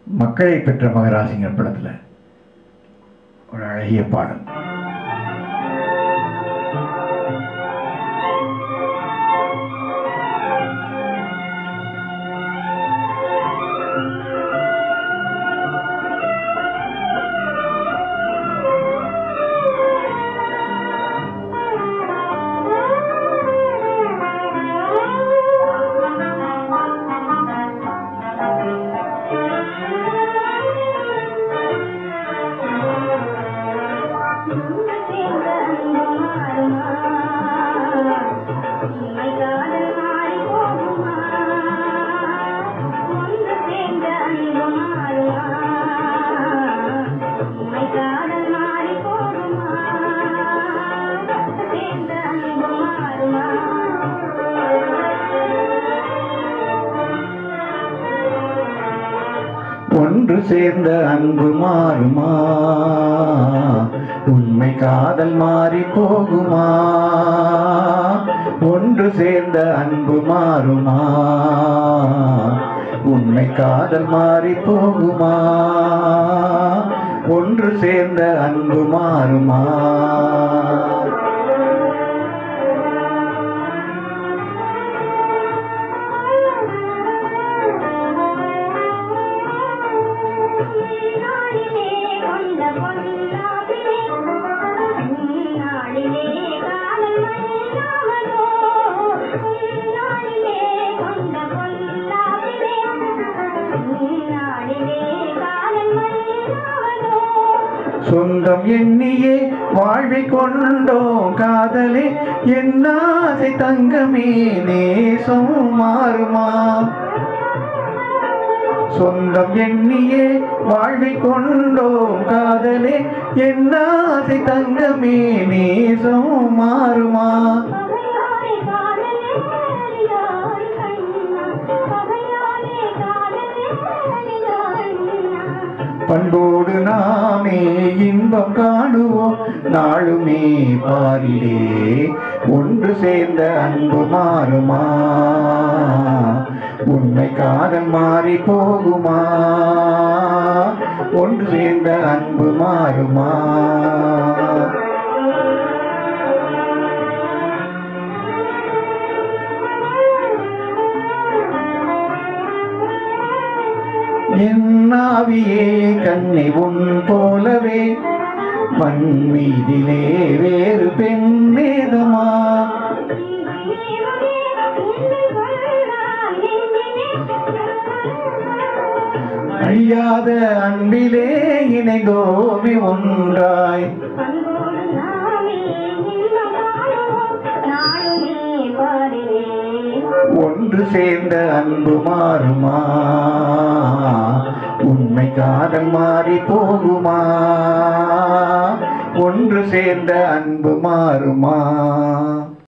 மக்களை பெற்ற மகராசிங்கர் படத்தில் ஒரு அழகிய பாடல் ஒன்று சேர்ந்த அன்பு மாறுமா உண்மை காதல் மாறி போகுமா ஒன்று சேர்ந்த அன்பு மாறுமா உண்மை காதல் மாறி போகுமா ஒன்று சேர்ந்த அன்பு மாறுமா சொந்தம் எண்ணியே வாழ்வை கொண்டோம் காதலே என்னாசை தங்கமே நேசம் மாறுமா சொந்தம் எண்ணியே வாழ்வை கொண்டோம் காதலே என்னாசை தங்கமே நேசம் மாறுமா பண்போடு நாமே இன்பம் காணுவோம் நாளுமே பாரிலே ஒன்று சேர்ந்த அன்பு மாறுமா உண்மை காதல் மாறி போகுமா ஒன்று சேர்ந்த அன்பு மாறுமா என்னாவியே கண்ணை உன் போலவே மண் மீதிலே வேறு பெண்ணேதமா அழியாத அன்பிலே இணைந்தோமே ஒன்றாய் ஒன்று சேர்ந்த அன்பு மாறுமா உண்மை காதல் மாறி போகுமா ஒன்று சேர்ந்த அன்பு மாறுமா